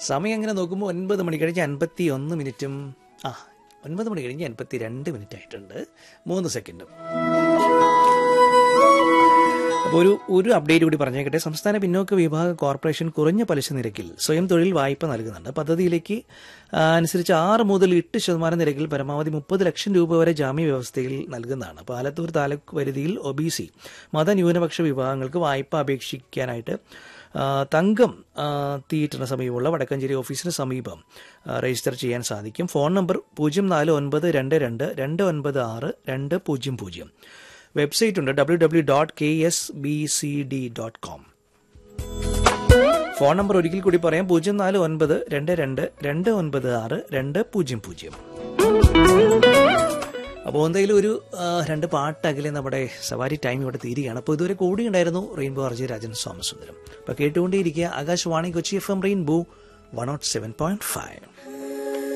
സമയം അങ്ങനെ നോക്കുമ്പോൾ ഒൻപത് മണി കഴിഞ്ഞ് അൻപത്തി ഒന്ന് മിനിറ്റും ആ ഒൻപത് മണി കഴിഞ്ഞ് അൻപത്തി രണ്ട് മിനിറ്റ് ആയിട്ടുണ്ട് മൂന്ന് സെക്കൻഡും അപ്പോൾ ഒരു ഒരു അപ്ഡേറ്റ് കൂടി പറഞ്ഞേക്കട്ടെ സംസ്ഥാന പിന്നോക്ക വിഭാഗ കോർപ്പറേഷൻ കുറഞ്ഞ പലിശ നിരക്കിൽ സ്വയം തൊഴിൽ വായ്പ നൽകുന്നുണ്ട് പദ്ധതിയിലേക്ക് ആ, അനുസരിച്ച് ആറ് മുതൽ എട്ട് ശതമാനം നിരക്കിൽ പരമാവധി മുപ്പത് ലക്ഷം രൂപ വരെ ജാമ്യ വ്യവസ്ഥയിൽ നൽകുന്നതാണ് അപ്പോൾ ആലത്തൂർ താലൂക്ക് പരിധിയിൽ ഒബിസി മതന്യൂനപക്ഷ വിഭാഗങ്ങൾക്ക് വായ്പ അപേക്ഷിക്കാനായിട്ട് ആ, തങ്കം ആ, തിയേറ്ററിന് സമീപമുള്ള വടക്കഞ്ചേരി ഓഫീസിന് സമീപം ആ, രജിസ്റ്റർ ചെയ്യാൻ സാധിക്കും ഫോൺ നമ്പർ പൂജ്യം നാല് ഒൻപത് രണ്ട് രണ്ട് രണ്ട് ഒൻപത് ആറ് രണ്ട് പൂജ്യം പൂജ്യം വെബ്സൈറ്റ് ഉണ്ട് W W dot K S B C D dot com phone number ഒരിക്കൽ കൂടി പറയാം പൂജ്യം നാല് ഒൻപത് രണ്ട് രണ്ട് രണ്ട് ഒൻപത് ആറ് രണ്ട് പൂജ്യം പൂജ്യം അപ്പോൾ എന്തായാലും ഒരു ആ, രണ്ട് പാട്ട് അകലെ നമ്മുടെ സവാരി ടൈം ഇവിടെ തീരുകയാണ് അപ്പോൾ ഇതുവരെ കൂടി ഉണ്ടായിരുന്നു റെയിൻബോ അർജി രാജൻ സോമസുന്ദരം അപ്പോൾ കേട്ടുകൊണ്ടേയിരിക്കുക Akashvani Kochi F M rainbow one naught seven point five